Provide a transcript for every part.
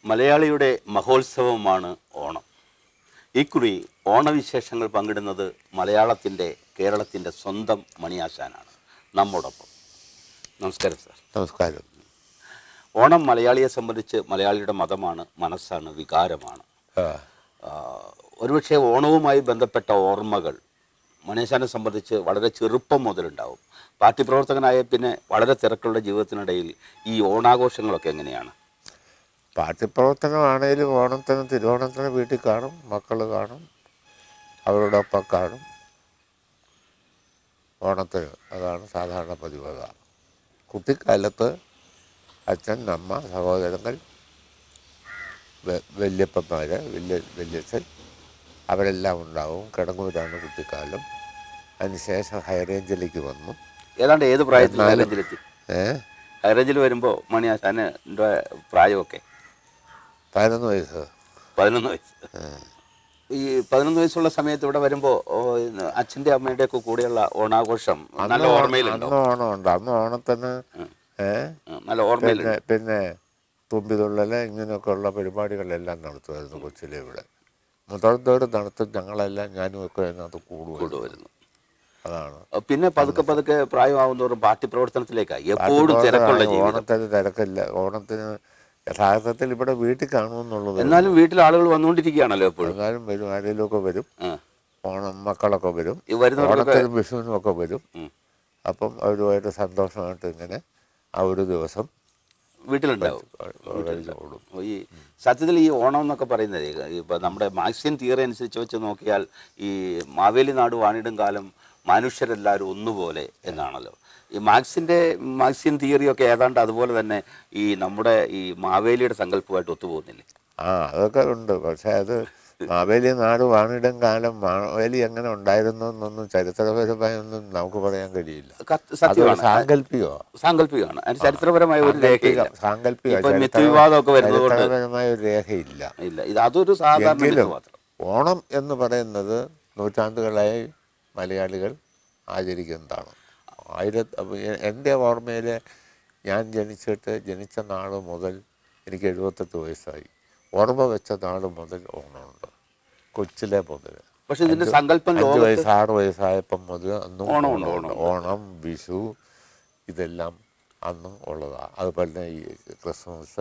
മലയാളിയുടെ മഹോത്സവമാണ് ഓണം ഇക്കുറി ഓണവിശേഷങ്ങൾ പങ്കിടുന്നത് മലയാളത്തിൻ്റെ കേരളത്തിൻ്റെ സ്വന്തം മണിയാശാനാണ് നമ്മോടൊപ്പം നമസ്കാരം സാർ നമസ്കാരം ഓണം മലയാളിയെ സംബന്ധിച്ച് മലയാളിയുടെ മതമാണ് മനസ്സാണ് വികാരമാണ് ആ, ആ, ഒരുപക്ഷെ ഓണവുമായി ബന്ധപ്പെട്ട ഓർമ്മകൾ മണിയാശാനെ സംബന്ധിച്ച് വളരെ ചെറുപ്പം മുതലുണ്ടാവും പാർട്ടി പ്രവർത്തകനായ പിന്നെ വളരെ തിരക്കുള്ള ജീവിതത്തിനിടയിൽ ഈ ഓണാഘോഷങ്ങളൊക്കെ എങ്ങനെയാണ് പാർട്ടി പ്രവർത്തനമാണേലും ഓണത്തിന് തിരുവോണത്തിന് വീട്ടിൽ കാണും മക്കൾ കാണും അവരോടൊപ്പം കാണും ഓണത്തിന് അതാണ് സാധാരണ പതിവ് അതാണ് കുട്ടിക്കാലത്ത് അച്ഛൻ അമ്മ സഹോദരങ്ങൾ വെ- വല്യപ്പന്മാർ വലിയ വല്യച്ഛൻ അവരെല്ലാം ഉണ്ടാവും കിടങ്ങൂരാണ് കുട്ടിക്കാലം അതിനുശേഷം ഹൈറേഞ്ചിലേക്ക് വന്നു ഏതാണ്ട് ഏത് പ്രായത്തിൽ എന്നാലും- ഹൈറേഞ്ചിലെത്തി ഏഹ് ഹൈറേഞ്ചിൽ വരുമ്പോൾ മണിയാശാന് എൻ്റെ പ്രായമൊക്കെ പതിനൊന്ന് വയസ്സ് പതിനൊന്ന് വയസ്സ് ഈ പതിനൊന്ന് വയസ്സുള്ള സമയത്ത് ഇവിടെ വരുമ്പോൾ അച്ഛൻ്റെ അമ്മയുടെ ഒക്കെ കൂടെയുള്ള ഓണാഘോഷം നല്ല അന്ന് ഓ- ഓർമ്മയിലുണ്ടോ അന്ന് ഓണമുണ്ട് അന്ന് ഓണത്തിന് ഏ ഉം, നല്ല ഓർമ്മയിലുണ്ട് പിന്നെ പിന്നെ തുമ്പിതുള്ളല് ഇങ്ങനെയൊക്കെ ഉള്ള പരിപാടികളെല്ലാം നടത്തുമായിരുന്നു കൊച്ചിലെ ഇവിടെ മുതൽത്തോട് നടത്തും ഞങ്ങളെല്ലാം ഞാനും ഒക്കെ അതിനകത്ത് കൂടുമായിരുന്നു കൊണ്ടുവരുന്നു അതാണ് പിന്നെ പതുക്കെ പതുക്കെ പ്രായമാവുന്നതോറും പാർട്ടി പ്രവർത്തനത്തിലേക്കായി എപ്പോഴും തിരക്കുള്ള പാർട്ടി ജീവിതം ഓണത്തിന് തിരക്കില്ല ഓണത്തിന് യഥാർത്ഥത്തിൽ ഇവിടെ വീട്ടിൽ കാണുമെന്നുള്ളത് എന്നാലും വീട്ടിൽ ആളുകൾ വന്നുകൊണ്ടിരിക്കുകയാണല്ലോ എപ്പോഴും എന്നാലും വരും ആരെങ്കിലുമൊക്കെ വരും ആ. ഓണം മക്കളൊക്കെ വരും ഈ വരുന്നവർക്കൊക്കെ ഓണത്തിനും വിഷുവിനും ഒക്കെ വരും ഉം. അപ്പം അവരുമായിട്ട് സന്തോഷമായിട്ട് ഇങ്ങനെ ആ ഒരു ദിവസം വീട്ടിലുണ്ടാവും കഴിഞ്ഞോളും ഈ സത്യത്തിൽ ഈ ഓണം എന്നൊക്കെ പറയുന്നത് ഇപ്പം നമ്മുടെ മാർക്സിയൻ തിയറി അനുസരിച്ച് വെച്ച് നോക്കിയാൽ ഈ മാവേലി നാട് വാണിടും കാലം മനുഷ്യരെല്ലാവരും ഒന്നുപോലെ എന്നാണല്ലോ ഈ മാർക്സിൻ്റെ മാർക്സിയൻ തിയറിയൊക്കെ ഏതാണ്ട് അതുപോലെ തന്നെ ഈ നമ്മുടെ ഈ മാവേലിയുടെ സങ്കല്പമായിട്ട് ഒത്തുപോകുന്നില്ലേ ആ അതൊക്കെ ഉണ്ട് പക്ഷെ അത് മാവേലി നാട് വാണിടും കാലം മാവേലി എങ്ങനെ ഉണ്ടായിരുന്നു എന്നൊന്നും ചരിത്രപരമായി ഒന്നും നമുക്ക് പറയാൻ കഴിയില്ല കത്ത് അതൊരു സത്യമാണ് സാങ്കല്പികോ സാങ്കല്പികമാണ് അതിന് ചരിത്രപരമായ ഒരു രേഖയില്ല സാങ്കല്പിക ഇപ്പൊ ചരിത്ര- മിഥ്യവിവാദമൊക്കെ വരുന്നതുകൊണ്ട് ചരിത്രപരമായ ഒരു രേഖയില്ല ഇല്ല ഇത് അതൊരു സാധാരണ എങ്കിലും മിത്ത് മാത്രം ഓണം എന്ന് പറയുന്നത് നൂറ്റാണ്ടുകളായി മലയാളികൾ ആചരിക്കുന്നതാണ് ആയിരത്തി എൻ്റെ ഓർമ്മയിൽ ഞാൻ ജനിച്ചിട്ട് ജനിച്ച നാൾ മുതൽ എനിക്ക് എഴുപത്തെട്ട് വയസ്സായി ഓർമ്മ വെച്ച നാൾ മുതൽ ഓണമുണ്ട് കൊച്ചിലെ മുതൽ പക്ഷെ ഇതിന്റെ സങ്കല്പം അഞ്ച് ലോകത്ത് വയസ്സ് ആറ് വയസ്സായപ്പം മുതൽ അന്നും ഓണമുണ്ട്, ഓണമുണ്ട് ഓണം വിഷു ഇതെല്ലാം അന്നും ഉള്ളതാണ് അതുപോലെ തന്നെ ഈ ക്രിസ്മസ്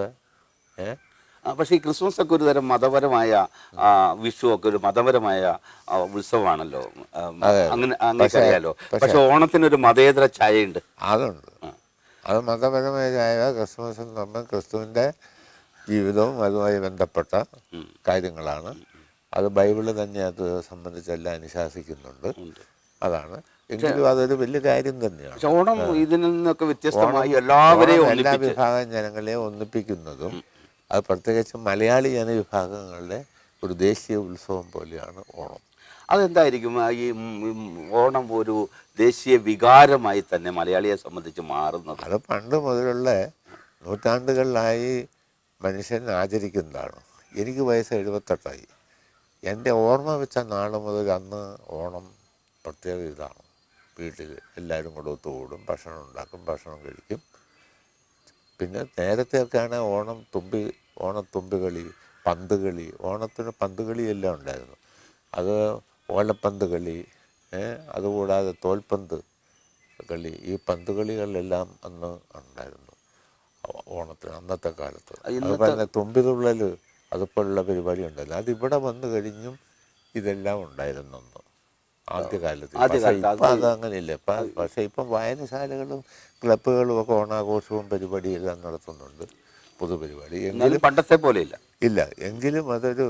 ഏ ആ, പക്ഷേ ഈ ക്രിസ്മസ് ഒക്കെ ഒരു തരം മതപരമായ ആ, വിഷു ഒക്കെ ഒരു മതപരമായ ആ, ഉത്സവമാണല്ലോ ആ, അങ്ങനെ അങ്ങനെ അറിയാലോ പക്ഷെ ഓണത്തിനൊരു മതേതര ഛായയുണ്ട് അതുണ്ട് അത് മതപരമായ ചായ ക്രിസ്മസ് എന്ന് പറഞ്ഞാൽ ക്രിസ്തുവിൻ്റെ ജീവിതവും അതുമായി ബന്ധപ്പെട്ട കാര്യങ്ങളാണ് അത് ബൈബിള് തന്നെ അത് സംബന്ധിച്ചെല്ലാം അനുശാസിക്കുന്നുണ്ട് ഉണ്ട്. അതാണ് എങ്കിലും അതൊരു വലിയ കാര്യം തന്നെയാണ് പക്ഷെ ഓണം ഇതിൽ നിന്നൊക്കെ വ്യത്യസ്തമായി എല്ലാവരെയും ഓണം എല്ലാ ഒന്നിപ്പിച്ച് വിഭാഗം ജനങ്ങളെയും ഒന്നിപ്പിക്കുന്നതും അത് പ്രത്യേകിച്ച് മലയാളി ജനവിഭാഗങ്ങളുടെ ഒരു ദേശീയ ഉത്സവം പോലെയാണ് ഓണം അതെന്തായിരിക്കും ആ, ഈ ഉം, ഉം, ഓണം ഒരു ദേശീയ വികാരമായി തന്നെ മലയാളിയെ സംബന്ധിച്ച് മാറുന്നത് അത് പണ്ട് മുതലുള്ള നൂറ്റാണ്ടുകളിലായി മനുഷ്യൻ ആചരിക്കുന്നതാണ് എനിക്ക് വയസ്സ് എഴുപത്തെട്ടായി എൻ്റെ ഓർമ്മ വെച്ച നാൾ മുതൽ അന്ന് ഓണം പ്രത്യേക ഇതാണ് വീട്ടിൽ എല്ലാവരും കൂടെ ഒത്തുകൂടും ഭക്ഷണം ഉണ്ടാക്കും ഭക്ഷണം കഴിക്കും പിന്നെ നേരത്തെയൊക്കെയാണ് ഓണം തുമ്പി ഓണത്തുമ്പി കളി പന്ത് കളി ഓണത്തിന് പന്ത് കളിയെല്ലാം ഉണ്ടായിരുന്നു അത് ഓലപ്പന്ത് കളി ഏ, അതുകൂടാതെ തോൽപ്പന്ത് കളി ഈ പന്ത് കളികളിലെല്ലാം അന്ന് ഉണ്ടായിരുന്നു ഓ- ഓണത്തിന് അന്നത്തെ കാലത്ത് അതുപോലെ തന്നെ തുമ്പിതുള്ളൽ അതുപോലുള്ള പരിപാടി ഉണ്ടായിരുന്നു അതിവിടെ വന്നു കഴിഞ്ഞും ഇതെല്ലാം ഉണ്ടായിരുന്നു അന്ന് ആദ്യകാലത്ത് പക്ഷേ ആദ്യകാലത്ത് ഇപ്പം അത് അങ്ങനെയില്ല ഇപ്പം പക്ഷേ ഇപ്പം വായനശാലകളും ക്ലബ്ബുകളും ഒക്കെ ഓണാഘോഷവും പരിപാടിയെല്ലാം നടത്തുന്നുണ്ട് പൊതുപരിപാടി എങ്കിലും എന്നാലും പണ്ടത്തെ പോലെയില്ല ഇല്ല എങ്കിലും അതൊരു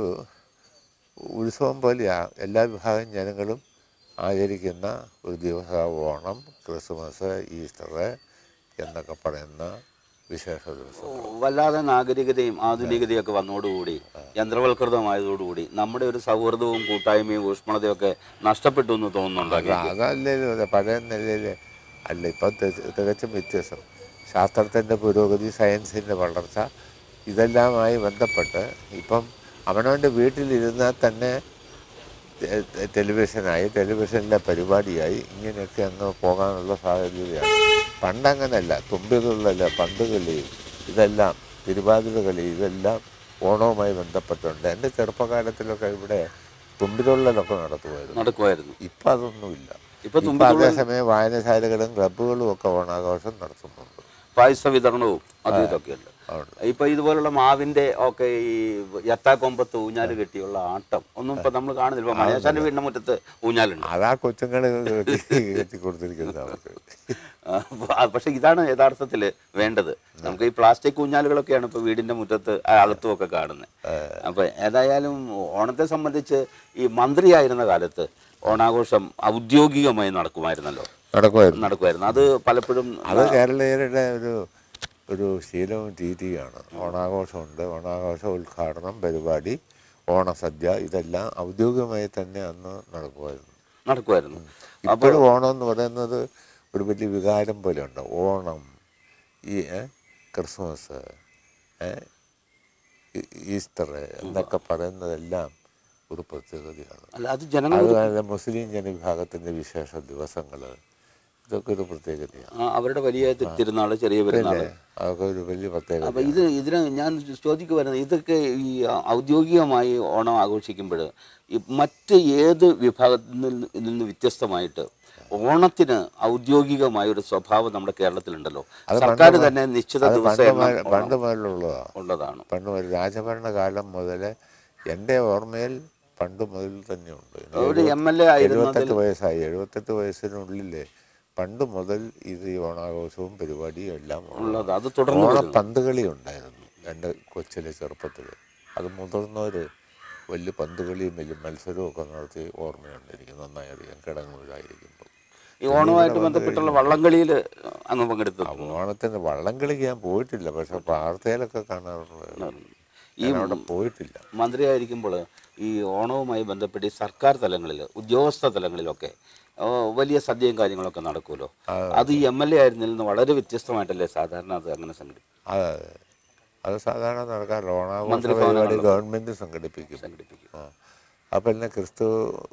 ഉത്സവം പോലെയാണ് എല്ലാ വിഭാഗം ജനങ്ങളും ആചരിക്കുന്ന ഒരു ദിവസം ഓണം ക്രിസ്മസ് ഈസ്റ്റർ എന്നൊക്കെ പറയുന്ന വിശേഷ ദിവസം വല്ലാതെ നാഗരികതയും ആധുനികതയും ഒക്കെ വന്നതോടുകൂടി യന്ത്രവൽകൃതമായതോടുകൂടി നമ്മുടെ ഒരു സൗഹൃദവും കൂട്ടായ്മയും ഊഷ്മളതയും ഒക്കെ നഷ്ടപ്പെട്ടു എന്ന് തോന്നുന്നുണ്ടോ അത് അതല്ലല്ലോ ഇത് പഴയ നിലയിൽ അല്ല ഇപ്പം തി- തികച്ചും വ്യത്യാസം ശാസ്ത്രത്തിൻ്റെ പുരോഗതി സയൻസിൻ്റെ വളർച്ച ഇതെല്ലാമായി ബന്ധപ്പെട്ട് ഇപ്പം അവനവൻ്റെ വീട്ടിലിരുന്നാൽ തന്നെ ടെ- ടെ- ടെലിവിഷനായി ടെലിവിഷനിലെ പരിപാടിയായി ഇങ്ങനെയൊക്കെ അങ്ങ് പോകാനുള്ള സാഹചര്യമാണ് പണ്ടങ്ങനല്ല തുമ്പിതുള്ളല് പന്ത് കളി ഇതെല്ലാം തിരുവാതിര കളി ഇതെല്ലാം ഓണവുമായി ബന്ധപ്പെട്ടുണ്ട് എൻ്റെ ചെറുപ്പകാലത്തിലൊക്കെ ഇവിടെ തുമ്പിതുള്ളലൊക്കെ നടത്തുമായിരുന്നു നടക്കുമായിരുന്നു ഇപ്പം അതൊന്നുമില്ല ഇപ്പൊ ഇപ്പം അതേസമയം വായനശാലകളും ക്ലബ്ബുകളും ഒക്കെ ഓണാഘോഷം നടത്തുന്നുണ്ട് പായസ വിതരണവും അതും ഇതൊക്കെയുണ്ട് ഉണ്ട്. ഇപ്പൊ ഇതുപോലുള്ള മാവിന്റെ ഒക്കെ ഈ യത്താക്കൊമ്പത്ത് ഊഞ്ഞാല് കെട്ടിയുള്ള ആട്ടം ഒന്നും ഇപ്പൊ നമ്മൾ കാണുന്നില്ല ഇപ്പൊ മണിയാശാന്റെ വീടിന്റെ മുറ്റത്ത് ഊഞ്ഞാലുണ്ട് അതാ കൊച്ചുങ്ങൾ കെട്ടി കൊടുത്തിരിക്കുന്നത് അവർക്ക് ആ, പക്ഷെ ഇതാണ് യഥാർത്ഥത്തിൽ വേണ്ടത് നമുക്ക് ഈ പ്ലാസ്റ്റിക് ഊഞ്ഞാലുകളൊക്കെയാണ് ഇപ്പൊ വീടിന്റെ മുറ്റത്ത് അകത്തും ഒക്കെ കാണുന്നത് അപ്പൊ ഏതായാലും ഓണത്തെ സംബന്ധിച്ച് ഈ മന്ത്രിയായിരുന്ന കാലത്ത് ഓണാഘോഷം ഔദ്യോഗികമായി നടക്കുമായിരുന്നല്ലോ നടക്കുമായിരുന്നു നടക്കുമായിരുന്നു അത് പലപ്പോഴും അത് കേരളീയരുടെ ഒരു ഒരു ശീലവും രീതിയാണ് ഓണാഘോഷമുണ്ട് ഓണാഘോഷ ഉദ്ഘാടനം പരിപാടി ഓണസദ്യ ഇതെല്ലാം ഔദ്യോഗികമായി തന്നെ അന്ന് നടക്കുമായിരുന്നു നടക്കുമായിരുന്നു ഇപ്പോഴും ഓണം എന്ന് പറയുന്നത് ഒരു വലിയ വികാരം പോലെയുണ്ട് ഓണം ഈ ഏ, ക്രിസ്മസ് ഏ, ഈ- ഈസ്റ്റർ എന്നൊക്കെ പറയുന്നതെല്ലാം ഒരു പ്രത്യേകതയാണ് അല്ല അത് ജനങ്ങൾ അതുപോലെ മുസ്ലിം ജനവിഭാഗത്തിൻ്റെ വിശേഷ ദിവസങ്ങൾ ഇതൊക്കെ ഒരു പ്രത്യേകതയാണ് ആ, അവരുടെ വലിയ തി- തിരുനാള് ചെറിയ പെരുന്നാള് അതൊക്കെ ഒരു വലിയ പ്രത്യേകത അപ്പൊ ഇത് ഇതിന് ഞാൻ ചോദിക്കുമായിരുന്നു ഇതൊക്കെ ഈ ഔദ്യോഗികമായി ഓണം ആഘോഷിക്കുമ്പോൾ ഈ മറ്റ് ഏത് വിഭാഗത്തിൽ നിന്ന് ഇതിൽ നിന്ന് വ്യത്യസ്തമായിട്ട് ഓണത്തിന് ഔദ്യോഗികമായ ഒരു സ്വഭാവം നമ്മുടെ കേരളത്തിലുണ്ടല്ലോ സർക്കാർ തന്നെ നിശ്ചിത അത് പണ്ട് ദിവസം മുതൽ- പണ്ട് മുതലുള്ളതാണ് ഉള്ളതാണ് പണ്ട് മുതൽ രാജഭരണകാലം മുതൽ എൻ്റെ ഓർമ്മയിൽ പണ്ട് മുതൽ തന്നെയുണ്ട് ഒരു എം എൽ എ ആയിരുന്നതിൽ എഴുപത്തെട്ട് വയസ്സായി എഴുപത്തെട്ട് വയസ്സിനുള്ളിൽ പണ്ട് മുതൽ ഇത് ഈ ഓണാഘോഷവും പരിപാടിയും എല്ലാം ഉള്ളത്. ഉള്ളത് അത് തുടർന്ന് വരുന്നു. ഓണപ്പന്തുകളി ഉണ്ടായിരുന്നു എൻ്റെ കൊച്ചിലെ ചെറുപ്പത്തിൽ അത് മുതിർന്നവർ വലിയ പന്തുകളിയും വലിയ മത്സരവും ഒക്കെ നടത്തി ഓർമ്മയുണ്ട് എനിക്ക് നന്നായി അറിയാം കിടങ്ങൂരായിരിക്കുമ്പോൾ ഈ ഓണവുമായിട്ട് ബന്ധപ്പെട്ടുള്ള വള്ളംകളിയിൽ അങ്ങ് പങ്കെടുത്തു ഓണത്തിന് വള്ളം കളിക്ക് ഞാൻ പോയിട്ടില്ല പക്ഷെ വാർത്തയിലൊക്കെ കാണാറുണ്ട് ഈ ഞാൻ അവിടെ പോയിട്ടില്ല മന്ത്രിയായിരിക്കുമ്പോൾ ഈ ഓണവുമായി ബന്ധപ്പെട്ട് ഈ സർക്കാർ തലങ്ങളിൽ ഉദ്യോഗസ്ഥ തലങ്ങളിലൊക്കെ ഓ, വലിയ സദ്യയും കാര്യങ്ങളൊക്കെ നടക്കുമല്ലോ അത് ഈ എം എൽ എ ആയിരുന്നതിൽ നിന്ന് വളരെ വ്യത്യസ്തമായിട്ടല്ലേ സാധാരണ അത് അങ്ങനെ സംഘടിപ്പിക്കും അതെ അതെ അത് സാധാരണ നടക്കാറില്ല ഓണാഘോഷ പരിപാടി ഗവൺമെൻറ് സംഘടിപ്പിക്കും സംഘടിപ്പിക്കും ആ അപ്പം എല്ലാം ക്രിസ്തു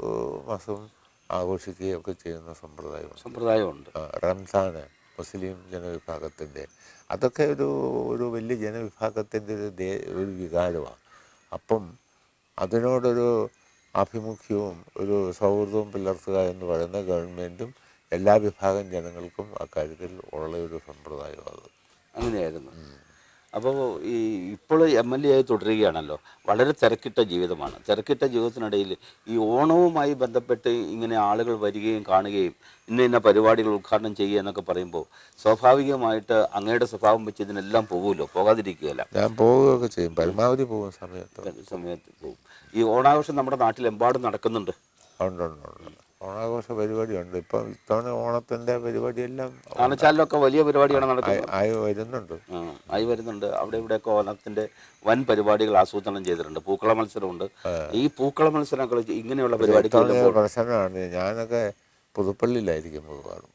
മാസം ആഘോഷിക്കുകയൊക്കെ ചെയ്യുന്ന സമ്പ്രദായമുണ്ട് സമ്പ്രദായമുണ്ട് ആ, റംസാന് മുസ്ലിം ജനവിഭാഗത്തിൻ്റെ അതൊക്കെ ഒരു ഒരു വലിയ ജനവിഭാഗത്തിൻ്റെ ഒരു ദേ ഒരു വികാരമാണ് അപ്പം അതിനോടൊരു ആഭിമുഖ്യവും ഒരു സൗഹൃദവും പുലർത്തുക എന്ന് പറയുന്ന ഗവൺമെൻറ്റും എല്ലാ വിഭാഗം ജനങ്ങൾക്കും അക്കാര്യത്തിൽ ഉള്ള ഒരു സമ്പ്രദായമാണ് അത് അങ്ങനെയായിരുന്നു അപ്പോൾ ഈ ഇപ്പോൾ എം എൽ എ ആയി തുടരുകയാണല്ലോ വളരെ തിരക്കിട്ട ജീവിതമാണ് തിരക്കിട്ട ജീവിതത്തിനിടയിൽ ഈ ഓണവുമായി ബന്ധപ്പെട്ട് ഇങ്ങനെ ആളുകൾ വരികയും കാണുകയും ഇന്ന ഇന്ന പരിപാടികൾ ഉദ്ഘാടനം ചെയ്യുക എന്നൊക്കെ പറയുമ്പോൾ സ്വാഭാവികമായിട്ട് അങ്ങയുടെ സ്വഭാവം വെച്ച് ഇതിനെല്ലാം പോകുമല്ലോ പോകാതിരിക്കുകയല്ല ഞാൻ പോവുകയൊക്കെ ചെയ്യും പരമാവധി പോകുന്ന സമയത്ത് സമയത്ത് പോകും ഈ ഓണാഘോഷം നമ്മുടെ നാട്ടിലെമ്പാടും നടക്കുന്നുണ്ട് ഉണ്ട് ഉണ്ട് ഉണ്ട് ഓണാഘോഷ പരിപാടിയുണ്ട് ഇപ്പം ഇത്തവണ ഓണത്തിൻ്റെ പരിപാടിയെല്ലാം ആനച്ചാലിലൊക്കെ വലിയ പരിപാടിയാണ് നടക്കുന്നത് ആയി- ആയി വരുന്നുണ്ട് ആ, ആയി വരുന്നുണ്ട് അവിടെ ഇവിടെയൊക്കെ ഓണത്തിന്റെ വൻ പരിപാടികൾ ആസൂത്രണം ചെയ്തിട്ടുണ്ട് പൂക്കള മത്സരമുണ്ട് ഈ പൂക്കള മത്സരങ്ങൾ ഇങ്ങനെയുള്ള പരിപാടികൾ ഇത്തവണ പ്രശ്നമാണ് ഞാനൊക്കെ പുതുപ്പള്ളിയിലായിരിക്കും പോകാറ്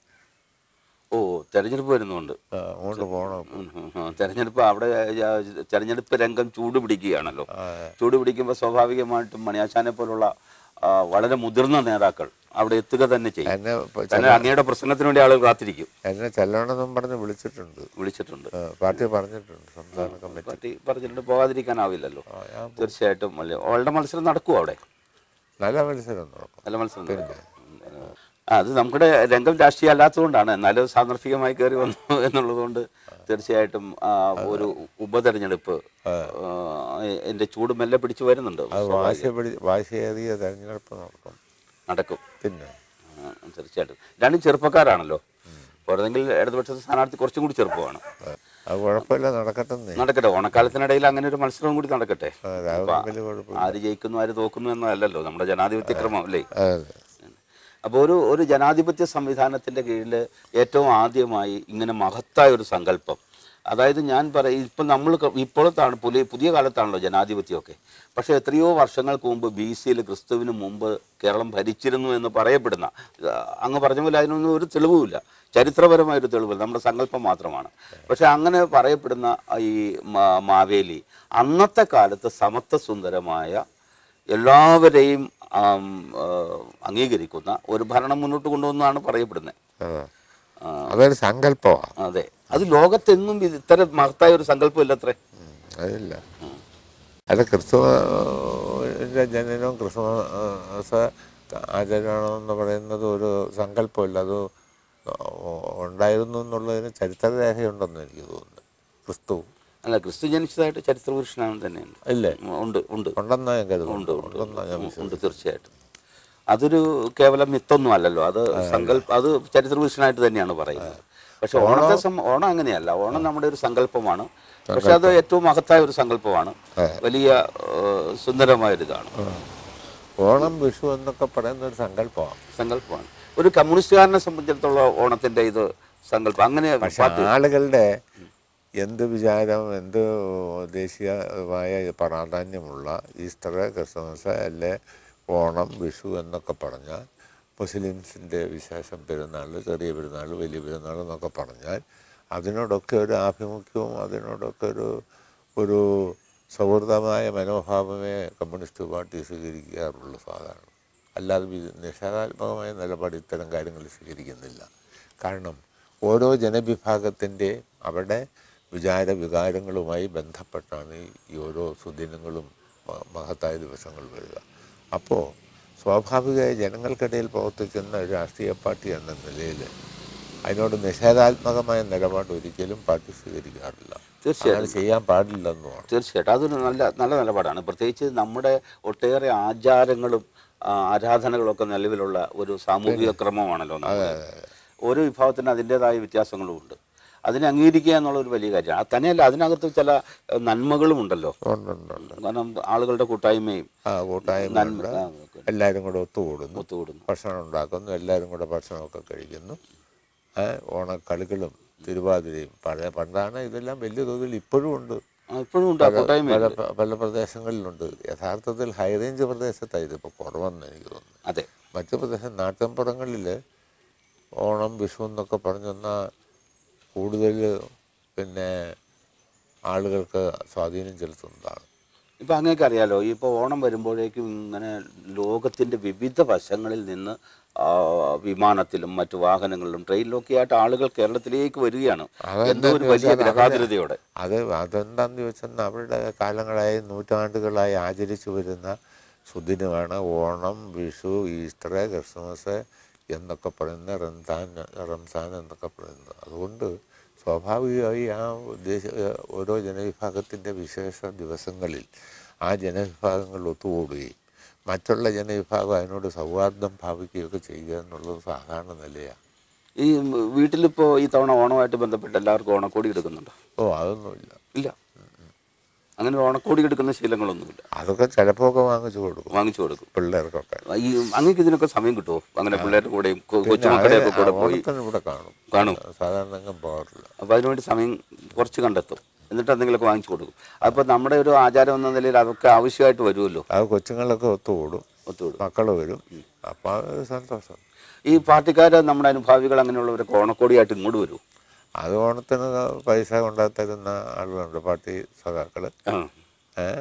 ഓ തെരഞ്ഞെടുപ്പ് വരുന്നുണ്ട് ആ, അങ്ങോട്ട് പോകണം ഉം, ഉം, ഉം. തെരഞ്ഞെടുപ്പ് അവിടെ ആ, തെരഞ്ഞെടുപ്പ് രംഗം ചൂട് പിടിക്കുകയാണല്ലോ ചൂട് പിടിക്കുമ്പോൾ സ്വാഭാവികമായിട്ടും മണിയാശാനെ പോലുള്ള ആ, വളരെ മുതിർന്ന നേതാക്കൾ അവിടെ എത്തുക തന്നെ ചെയ്യും എന്നെ പ- തന്നെ അങ്ങയുടെ പ്രസംഗത്തിന് വേണ്ടി ആളുകൾ കാത്തിരിക്കും എന്നെ ചെല്ലണമെന്നും പറഞ്ഞ് വിളിച്ചിട്ടുണ്ട് വിളിച്ചിട്ടുണ്ട് ആ, പാർട്ടി പറഞ്ഞിട്ടുണ്ട് സംസ്ഥാന കമ്മിറ്റി പാർട്ടി പറഞ്ഞിട്ട് പോകാതിരിക്കാനാവില്ലല്ലോ ആ, ഞാൻ തീർച്ചയായിട്ടും അല്ലേ അവളുടെ മത്സരം നടക്കുമോ അവിടെ നല്ല മത്സരം നടക്കും നല്ല മത്സരം നടക്കും. ആ, അത് നമ്മുടെ രംഗം രാഷ്ട്രീയം അല്ലാത്തതുകൊണ്ടാണ് എന്നാലും സാന്ദർഭികമായി കയറി വന്നു എന്നുള്ളതുകൊണ്ട് തീർച്ചയായിട്ടും ആ, ഒരു ഉപതെരഞ്ഞെടുപ്പ് ആ, എൻ്റെ ചൂട് മെല്ലെ പിടിച്ചു വരുന്നുണ്ട് അത് വാശി പിടി വാശിയേറിയ തെരഞ്ഞെടുപ്പ് നടക്കും നടക്കും പിന്നെ ആ, തീർച്ചയായിട്ടും രണ്ടും ചെറുപ്പക്കാരാണല്ലോ പോരതെങ്കിൽ ഇടതുപക്ഷ സ്ഥാനാർത്ഥി കുറച്ചും കൂടി ചെറുപ്പമാണ് ആ, അത് കുഴപ്പമില്ല നടക്കട്ടെന്നേ നടക്കട്ടെ ഓണക്കാലത്തിനിടയിൽ അങ്ങനെ ഒരു മത്സരം കൂടി നടക്കട്ടെ ആ, അതൊന്നും വലിയ കുഴപ്പമില്ല ആര് ജയിക്കുന്നു ആര് തോക്കുന്നു എന്നല്ലല്ലോ നമ്മുടെ ജനാധിപത്യ ക്രമം അല്ലേ അതെ അപ്പോൾ ഒരു ഒരു ജനാധിപത്യ സംവിധാനത്തിൻ്റെ കീഴിൽ ഏറ്റവും ആദ്യമായി ഇങ്ങനെ മഹത്തായ ഒരു സങ്കല്പം അതായത് ഞാൻ പറയും ഇപ്പം നമ്മൾ ഇപ്പോഴത്താണ് പുതിയ പുതിയ കാലത്താണല്ലോ ജനാധിപത്യമൊക്കെ പക്ഷേ എത്രയോ വർഷങ്ങൾക്ക് മുമ്പ് ബി സിയിൽ ക്രിസ്തുവിന് മുമ്പ് കേരളം ഭരിച്ചിരുന്നു എന്ന് പറയപ്പെടുന്ന ആ, അങ്ങ് പറഞ്ഞ പോലെ അതിനൊന്നും ഒരു തെളിവുമില്ല ചരിത്രപരമായ ഒരു തെളിവില്ല നമ്മുടെ സങ്കല്പം മാത്രമാണ് പക്ഷെ അങ്ങനെ പറയപ്പെടുന്ന ഈ മാ- മാവേലി അന്നത്തെ കാലത്ത് സമത്വസുന്ദരമായ എല്ലാവരെയും ആം, ആ, അംഗീകരിക്കുന്ന ഒരു ഭരണം മുന്നോട്ട് കൊണ്ടുവന്നാണ് പറയപ്പെടുന്നത് അതെ അതൊരു സങ്കല്പമാണ് അതെ അത് ലോകത്തെങ്ങും ഇത് ഇത്തരം മഹത്തായ ഒരു സങ്കല്പം ഇല്ലത്രേ അതില്ല അല്ല ക്രിസ്തുവിൻ്റെ ജനനവും ക്രിസ്മസ് ആചരണമെന്ന് പറയുന്നത് ഒരു സങ്കല്പമില്ല അത് ഉണ്ടായിരുന്നു എന്നുള്ളതിന് ചരിത്രരേഖയുണ്ടെന്ന് എനിക്ക് തോന്നുന്നു ക്രിസ്തു അല്ല ക്രിസ്തു ജനിച്ചതായിട്ട് ചരിത്ര പുരുഷനാണ് തന്നെയുണ്ട് ഇല്ലേ ഉം, ഉണ്ട് ഉണ്ട് ഉണ്ടെന്നാ ഞാൻ ഉണ്ട് കരുതുന്നു ഉണ്ട് ഉണ്ടെന്നാ ഞാൻ ഉണ്ട്, വിശ്വസിക്കുന്നു ഉണ്ട് തീർച്ചയായിട്ടും അതൊരു കേവലം മിത്തൊന്നും അല്ലല്ലോ അത് സങ്കല്പ അത് ചരിത്ര പുരുഷനായിട്ട് തന്നെയാണ് പറയുന്നത് പക്ഷെ ഓണത്തെ സം- ഓണം അങ്ങനെയല്ല ഓണം നമ്മുടെ ഒരു സങ്കല്പമാണ് പക്ഷെ അത് ഏറ്റവും മഹത്തായ ഒരു സങ്കല്പമാണ് വലിയ ഏഹ്, സുന്ദരമായ ഒരു ഇതാണ് ഓണം വിഷു എന്നൊക്കെ പറയുന്ന ഒരു സങ്കല്പമാണ് സങ്കല്പമാണ് ഒരു കമ്മ്യൂണിസ്റ്റുകാരനെ സംബന്ധിച്ചിടത്തോളം ഓണത്തിന്റെ ഇത് സങ്കല്പം അങ്ങനെ പക്ഷെ ആളുകളുടെ എന്ത് വിചാരം എന്ത് ദേശീയമായ പ്രാധാന്യമുള്ള ഈസ്റ്റർ ക്രിസ്മസ് അല്ലെ ഓണം വിഷു എന്നൊക്കെ പറഞ്ഞാൽ മുസ്ലിംസിൻ്റെ വിശേഷം പെരുന്നാൾ ചെറിയ പെരുന്നാൾ വലിയ പെരുന്നാൾ എന്നൊക്കെ പറഞ്ഞാൽ അതിനോടൊക്കെ ഒരു ആഭിമുഖ്യവും അതിനോടൊക്കെ ഒരു ഒരു സൗഹൃദമായ മനോഭാവമേ കമ്മ്യൂണിസ്റ്റ് പാർട്ടി സ്വീകരിക്കാറുള്ളൂ സാധാരണ അല്ലാതെ വി- നിഷേധാത്മകമായ നിലപാട് ഇത്തരം കാര്യങ്ങൾ സ്വീകരിക്കുന്നില്ല കാരണം ഓരോ ജനവിഭാഗത്തിൻ്റെ അവരുടെ വിചാര വികാരങ്ങളുമായി ബന്ധപ്പെട്ടാണ് ഈ- ഈ ഓരോ സുദിനങ്ങളും മ- മഹത്തായ ദിവസങ്ങൾ വരിക അപ്പോൾ സ്വാഭാവികമായി ജനങ്ങൾക്കിടയിൽ പ്രവർത്തിക്കുന്ന ഒരു രാഷ്ട്രീയ പാർട്ടി എന്ന നിലയിൽ അതിനോട് നിഷേധാത്മകമായ നിലപാട് ഒരിക്കലും പാർട്ടി സ്വീകരിക്കാറില്ല തീർച്ചയായും. അങ്ങനെ ചെയ്യാൻ പാടില്ലെന്നുമാണ് തീർച്ചയായിട്ടും അതൊരു നല്ല നല്ല നിലപാടാണ് പ്രത്യേകിച്ച് നമ്മുടെ ഒട്ടേറെ ആചാരങ്ങളും ആ, ആരാധനകളും ഒക്കെ നിലവിലുള്ള ഒരു സാമൂഹിക ക്രമമാണല്ലോ നമ്മുടെ. ഓരോ വിഭാഗത്തിന് അതിൻ്റെതായ വ്യത്യാസങ്ങളും ഉണ്ട് അതിനെ അംഗീകരിക്കുക എന്നുള്ള ഒരു വലിയ കാര്യമാണ് അത് തന്നെയല്ല അതിനകത്ത് ചില ഏഹ്, നന്മകളും ഉണ്ടല്ലോ ഉണ്ട് ഉണ്ട് ഉണ്ട് കാരണം ആളുകളുടെ കൂട്ടായ്മയും ആ കൂട്ടായ്മ നന്മ ഉണ്ട് ആ, എല്ലാവരും കൂടെ ഒത്തുകൂടുന്നു ഒത്തുകൂടുന്നു ഭക്ഷണം ഉണ്ടാക്കുന്നു എല്ലാവരും കൂടെ ഭക്ഷണമൊക്കെ കഴിക്കുന്നു ഏ, ഓണക്കളികളും തിരുവാതിരയും പഴയ പണ്ടാണ് ഇതെല്ലാം വലിയ തോതിൽ ഇപ്പോഴും ഉണ്ട് ആ, ഇപ്പോഴും ഉണ്ട് ആ കൂട്ടായ്മ പല പല പ്രദേശങ്ങളിലുണ്ട് യഥാർത്ഥത്തിൽ ഹൈ റേഞ്ച് പ്രദേശത്താണ് ഇതിപ്പോൾ കുറവെന്ന് എനിക്ക് തോന്നുന്നു അതെ മറ്റു പ്രദേശം നാട്ടിൻപുറങ്ങളിൽ ഓണം വിഷു എന്നൊക്കെ പറഞ്ഞെന്നാൽ കൂടുതൽ പിന്നെ ആളുകൾക്ക് സ്വാധീനം ചെലുത്തുന്നതാണ് ഇപ്പം അങ്ങനെയൊക്കെ അറിയാലോ ഇപ്പോൾ ഓണം വരുമ്പോഴേക്കും ഇങ്ങനെ ലോകത്തിൻ്റെ വിവിധ വശങ്ങളിൽ നിന്ന് ആ, വിമാനത്തിലും മറ്റു വാഹനങ്ങളിലും ട്രെയിനിലൊക്കെ ആയിട്ട് ആളുകൾ കേരളത്തിലേക്ക് വരികയാണ് അതെന്താ എന്തോ ഒരു വലിയ ചോദിച്ചാൽ ഗ്രഹാതുരതയോടെ അത് അതെന്താന്ന് ചോദിച്ചാൽ അവരുടെ കാലങ്ങളായി നൂറ്റാണ്ടുകളായി ആചരിച്ചു വരുന്ന സുദിനമാണ് ഓണം വിഷു ഈസ്റ്റർ ക്രിസ്മസ് എന്നൊക്കെ പറയുന്ന റംസാൻ റംസാൻ എന്നൊക്കെ പറയുന്നത് അതുകൊണ്ട് സ്വാഭാവികമായി ആ ദേശ ഓരോ ജനവിഭാഗത്തിൻ്റെ വിശേഷ ദിവസങ്ങളിൽ ആ ജനവിഭാഗങ്ങൾ ഒത്തുകൂടുകയും മറ്റുള്ള ജനവിഭാഗം അതിനോട് സൗഹാർദ്ദം ഭാവിക്കുകയൊക്കെ ചെയ്യുക എന്നുള്ളത് സാധാരണ നിലയാണ് ഈ വീട്ടിലിപ്പോൾ ഈ തവണ ഓണമായിട്ട് ബന്ധപ്പെട്ട് എല്ലാവർക്കും ഓണക്കോടി എടുക്കുന്നുണ്ടോ ഓ അതൊന്നുമില്ല ഇല്ല അങ്ങനെ ഒരു ഓണക്കോടി എടുക്കുന്ന ശീലങ്ങളൊന്നുമില്ല അതൊക്കെ ചിലപ്പോൾ ഒക്കെ വാങ്ങിച്ചു കൊടുക്കും വാങ്ങിച്ചു കൊടുക്കും പിള്ളേർക്കൊക്കെ ഈ അങ്ങേക്ക് ഇതിനൊക്കെ സമയം കിട്ടുമോ അങ്ങനെ പിള്ളേരുടെ കൂടെയും കൊ- കൊച്ചുമക്കളുടെയൊക്കെ കൂടെ പോയി ഓണത്തിന് ഇവിടെ കാണും കാണും സാധാരണ എങ്ങും പോകാറില്ല അപ്പോൾ അതിനുവേണ്ടി സമയം കുറച്ച് കണ്ടെത്തും എന്നിട്ട് എന്തെങ്കിലുമൊക്കെ വാങ്ങിച്ചു കൊടുക്കും അപ്പോൾ നമ്മുടെ ഒരു ആചാരം എന്ന നിലയിൽ അതൊക്കെ ആവശ്യമായിട്ട് വരുമല്ലോ അത് കൊച്ചുങ്ങളൊക്കെ ഒത്തുകൂടും ഒത്തുകൂടും മക്കൾ വരും അപ്പോൾ അത് സന്തോഷം ഈ പാർട്ടിക്കാർ നമ്മുടെ അനുഭാവികൾ അങ്ങനെയുള്ളവരൊക്കെ ഓണക്കോടിയായിട്ട് ഇങ്ങോട്ട് വരും അത് ഓണത്തിന് പൈസ കൊണ്ടാ തരുന്ന ആളുകളുണ്ട് പാർട്ടി സഖാക്കൾ ആ ഏഹ്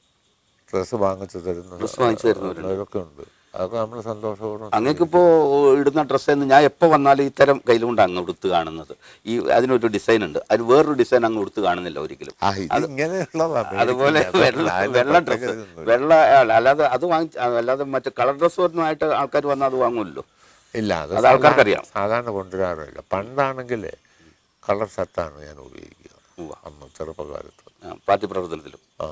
ഡ്രസ്സ് വാങ്ങിച്ചു തരുന്ന ഡ്രസ്സ് വാങ്ങിച്ചു തരുന്നവരുണ്ട്. അവരൊക്കെ ഉണ്ട് അതൊക്കെ നമ്മൾ സന്തോഷപൂർവ്വം അങ്ങേക്കിപ്പോൾ ഇടുന്ന ഡ്രസ്സ് എന്ന് ഞാൻ എപ്പോൾ വന്നാലും ഇത്തരം കയ്യിലുകൊണ്ട് അങ്ങ് ഉടുത്ത് കാണുന്നത് ഈ അതിനൊരു ഡിസൈൻ ഉണ്ട് അതിന് വേറൊരു ഡിസൈൻ അങ്ങ് ഉടുത്ത് കാണുന്നില്ല ഒരിക്കലും ആ ഇത് ഇങ്ങനെയുള്ളതാണ് അതുപോലെ വെള്ള വെള്ള ഡ്രസ്സ് വെള്ള അല്ല, അല്ലാതെ അത് വാങ്ങി അല്ലാതെ മറ്റേ കളർ ഡ്രസ്സ് ഒന്നുമായിട്ട് ആൾക്കാർ വന്നാൽ അത് വാങ്ങുമല്ലോ ഇല്ല അത് അത് ആൾക്കാർക്കറിയാം. സാധാരണ കൊണ്ടുവരാറില്ല പണ്ടാണെങ്കിൽ കളർ ഷർട്ടാണ് ഞാൻ ഉപയോഗിക്കുക ഉവ്വ. അന്ന് ചെറുപ്പകാലത്ത് ആ, പാർട്ടി പ്രവർത്തനത്തിലും ആ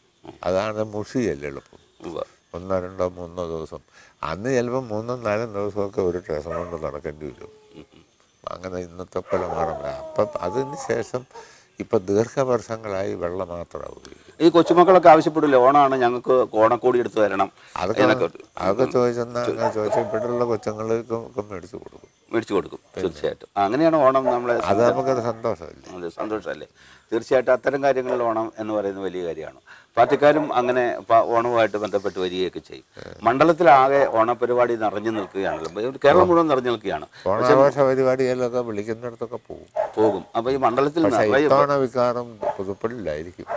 അതാണ് മുഷിയല്ലേ എളുപ്പം ഉവ്വ. ഒന്നോ രണ്ടോ മൂന്നോ ദിവസം അന്ന് ചിലപ്പോൾ മൂന്നോ നാലോ ദിവസമൊക്കെ ഒരു ഡ്രസ്സ് കൊണ്ട് നടക്കേണ്ടി വരും അങ്ങനെ ഇന്നത്തെ പോലെ മാറില്ല അപ്പം അതിന് ശേഷം ഇപ്പം ദീർഘവർഷങ്ങളായി വെള്ളം മാത്രമാണ് ഉപയോഗിക്കുക ഈ കൊച്ചുമക്കളൊക്കെ ആവശ്യപ്പെടില്ലേ ഓണമാണ് ഞങ്ങൾക്ക് ഓണക്കോടി എടുത്ത് തരണം അതൊക്കെ എന്നൊക്കെ അതൊക്കെ ചോദിച്ചെന്നാൽ അങ്ങനെ ചോദിച്ചാൽ ഇവിടെയുള്ള കൊച്ചുങ്ങൾക്ക് ഒക്കെ മേടിച്ച് കൊടുക്കും മേടിച്ചു കൊടുക്കും തീർച്ചയായിട്ടും ആ, അങ്ങനെയാണ് ഓണം നമ്മളെ അത് നമുക്കൊരു സന്തോഷമല്ലേ അത് സന്തോഷമല്ലേ തീർച്ചയായിട്ടും അത്തരം കാര്യങ്ങളിൽ ഓണം എന്ന് പറയുന്നത് വലിയ കാര്യമാണ് പാർട്ടിക്കാരും അങ്ങനെ പ- ഓണവുമായിട്ട് ബന്ധപ്പെട്ട് വരികയൊക്കെ ചെയ്യും മണ്ഡലത്തിലാകെ ഓണപരിപാടി നിറഞ്ഞു നിൽക്കുകയാണല്ലോ ഇത് കേരളം മുഴുവൻ നിറഞ്ഞു നിൽക്കുകയാണ് ഓണാഘോഷ പരിപാടികളിലൊക്കെ വിളിക്കുന്നിടത്തൊക്കെ പോകും പോകും അപ്പോൾ ഈ മണ്ഡലത്തിൽ പക്ഷേ നിറയെ ഇത്തവണ വികാരം പുതുപ്പള്ളിയിലായിരിക്കും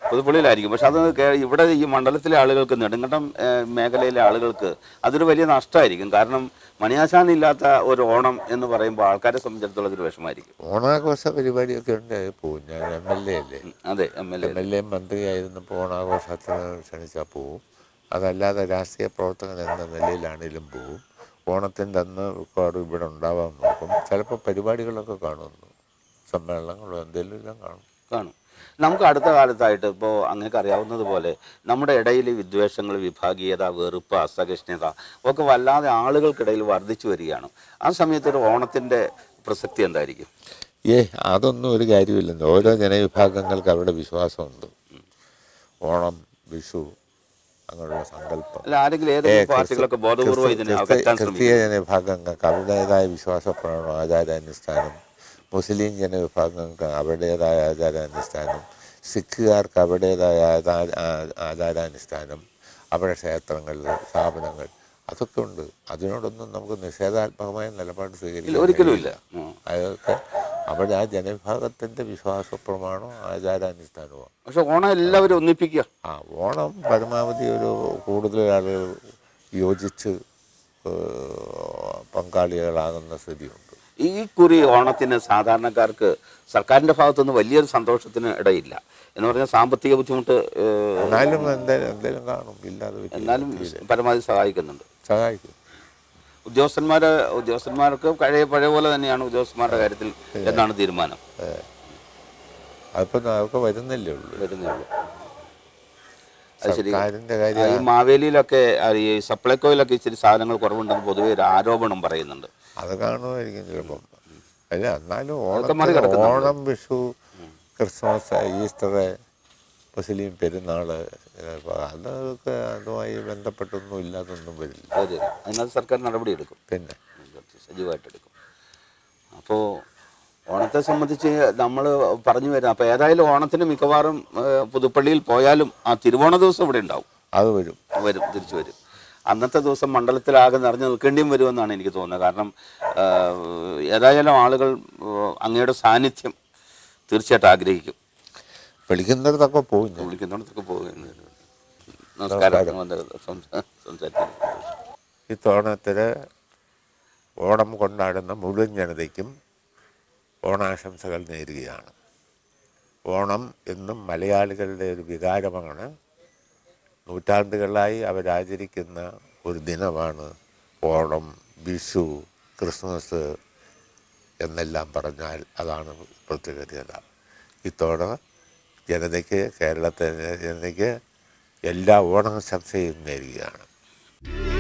പുതുപ്പള്ളിയിലായിരിക്കും പക്ഷെ അത് കേ- ഇവിടെ ഈ മണ്ഡലത്തിലെ ആളുകൾക്ക് നെടുങ്കണ്ടം ഏഹ്, മേഖലയിലെ ആളുകൾക്ക് അതൊരു വലിയ നഷ്ടമായിരിക്കും കാരണം മണിയാശാൻ ഇല്ലാത്ത ഒരു ഓണം എന്ന് പറയുമ്പോൾ ആൾക്കാരെ സംബന്ധിച്ചിടത്തോളം അതൊരു വിഷമായിരിക്കും ഓണാഘോഷ പരിപാടിയൊക്കെ ഉണ്ട് പോവും ഞാൻ എം എൽ എ അല്ലേ അതെ M L A M L A മന്ത്രിയായിരുന്നപ്പോൾ ഓണാഘോഷത്തിന് ക്ഷണിച്ചാൽ പോവും അതല്ലാതെ രാഷ്ട്രീയ പ്രവർത്തകൻ എന്ന നിലയിലാണെങ്കിലും പോവും ഓണത്തിൻ്റെ അന്ന് മിക്കവാറും ഇവിടെ ഉണ്ടാവാൻ നോക്കും ചിലപ്പോൾ പരിപാടികളൊക്കെ കാണുന്നു സമ്മേളനങ്ങളോ എന്തെങ്കിലും എല്ലാം കാണും കാണും നമുക്ക് അടുത്ത കാലത്തായിട്ട് ഇപ്പോൾ അങ്ങേക്ക് അറിയാവുന്നത് പോലെ നമ്മുടെ ഇടയിൽ വിദ്വേഷങ്ങൾ വിഭാഗീയത വെറുപ്പ് അസഹിഷ്ണുത ഒക്കെ വല്ലാതെ ആളുകൾക്കിടയിൽ വർദ്ധിച്ചു വരികയാണ് ആ സമയത്ത് ഒരു ഓണത്തിൻ്റെ പ്രസക്തി എന്തായിരിക്കും ഏ അതൊന്നും ഒരു കാര്യമില്ലെന്ന് ഓരോ ജനവിഭാഗങ്ങൾക്ക് അവരുടെ വിശ്വാസമുണ്ട് ഓണം വിഷു അങ്ങനെയുള്ള സങ്കല്പം അല്ല ആരെങ്കിലും ഏ, ഏതെങ്കിലും ക്രിസ്തു- പാർട്ടികളൊക്കെ ബോധപൂർവ്വം ഇതിനെ ക്രിസ്തു- അകറ്റാൻ ക്രിസ്തീയ ശ്രമിക്കും ജനവിഭാഗങ്ങൾക്ക് അവരുടേതായ വിശ്വാസപ്രകടനം ആചാരാനുഷ്ഠാനം മുസ്ലിം ജനവിഭാഗങ്ങൾക്ക് അവരുടേതായ ആചാരാനുഷ്ഠാനം സിഖുകാർക്ക് അവരുടേതായ ആചാ- ആ- ആചാരാനുഷ്ഠാനം അവരുടെ ക്ഷേത്രങ്ങളിൽ സ്ഥാപനങ്ങൾ അതൊക്കെ ഉണ്ട് അതിനോടൊന്നും നമുക്ക് നിഷേധാത്മകമായ നിലപാട് ഇല്ല സ്വീകരിക്കാൻ ഒരിക്കലും ഇല്ല കഴിയില്ല. ഉം. അതൊക്കെ അവിടെ ആ ജനവിഭാഗത്തിൻ്റെ വിശ്വാസപ്രമാണോ ആചാരാനുഷ്ഠാനമോ പക്ഷെ ഓണം എല്ലാവരും ഒന്നിപ്പിക്കുക ആ ഓണം പരമാവധി ഒരു കൂടുതൽ ആളുകൾ യോജിച്ച് ഏഹ്, പങ്കാളികളാകുന്ന സ്ഥിതിയുണ്ട് ഈ കുറി ഓണത്തിന് സാധാരണക്കാർക്ക് സർക്കാരിൻ്റെ ഭാഗത്തുനിന്ന് വലിയൊരു സന്തോഷത്തിന് ഇടയില്ല എന്ന് പറഞ്ഞാൽ സാമ്പത്തിക ബുദ്ധിമുട്ട് ഏഹ്, എന്നാലും എന്തായാലും എന്തെങ്കിലും കാണും ഇല്ലാതെ പറ്റില്ല. എന്നാലും പരമാവധി സഹായിക്കുന്നുണ്ട് സഹായിക്കും ഉദ്യോഗസ്ഥന്മാർ ഉദ്യോഗസ്ഥന്മാർക്ക് പഴയ പഴയ പോലെ തന്നെയാണ് ഉദ്യോഗസ്ഥന്മാരുടെ കാര്യത്തിൽ എന്നാണ് തീരുമാനം അതിപ്പോൾ അതൊക്കെ വരുന്നില്ലേ ഉള്ളൂ വരുന്നേ ഉള്ളൂ അത് ശരി സർക്കാരിൻ്റെ ആ, കാര്യം ഈ മാവേലിയിലൊക്കെ ആ, ഈ സപ്ലൈകോയിലൊക്കെ ഇച്ചിരി സാധനങ്ങൾ കുറവുണ്ടെന്ന് പൊതുവെ ഒരു ആരോപണം പറയുന്നുണ്ട് അത് കാണുമായിരിക്കും ചിലപ്പം അല്ല എന്നാലും അതൊക്കെ ഓണത്തിന് മറികടക്കുന്നുണ്ട്. ഓണം വിഷു ക്രിസ്മസ് ഈസ്റ്റർ മുസ്ലിം പെരുന്നാൾ അതൊക്കെ അതുമായി ബന്ധപ്പെട്ടൊന്നും ഇല്ലാതൊന്നും വരില്ല ഒരു അതിനകത്ത് സർക്കാർ നടപടിയെടുക്കും പിന്നെ സജീവമായിട്ടെടുക്കും അപ്പോൾ ഓണത്തെ സംബന്ധിച്ച് നമ്മൾ പറഞ്ഞു വരാം അപ്പോൾ ഏതായാലും ഓണത്തിന് മിക്കവാറും ഏഹ്, പുതുപ്പള്ളിയിൽ പോയാലും ആ തിരുവോണ ദിവസം ഇവിടെ ഉണ്ടാവും അത് വരും വരും തിരിച്ചു വരും അന്നത്തെ ദിവസം മണ്ഡലത്തിലാകെ നിറഞ്ഞു നിൽക്കേണ്ടിയും വരുമെന്നാണ് എനിക്ക് തോന്നുന്നത് കാരണം ഏഹ്, ഏതായാലും ആളുകൾ ഏഹ്, അങ്ങയുടെ സാന്നിധ്യം തീർച്ചയായിട്ടും ആഗ്രഹിക്കും വിളിക്കുന്നിടത്തൊക്കെ പോകും ഞാൻ വിളിക്കുന്നിടത്തൊക്കെ പോകുന്നു നമസ്കാരം വന്ന് സംസാ- സംസാരിക്കുന്നു ഇത്തവണത്തിന് ഓണം കൊണ്ടാടുന്ന മുഴുവൻ ജനതയ്ക്കും ഓണാശംസകൾ നേരുകയാണ് ഓണം എന്നും മലയാളികളുടെ ഒരു വികാരമാണ് നൂറ്റാണ്ടുകളായി അവരാചരിക്കുന്ന ഒരു ദിനമാണ് ഓണം വിഷു ക്രിസ്മസ് എന്നെല്ലാം പറഞ്ഞാൽ അതാണ് പ്രത്യേകത ഇത്തവണ ജനതയ്ക്ക് കേരളത്തിലെ ജനതയ്ക്ക് എല്ലാ ഓണാശംസയും നേരുകയാണ്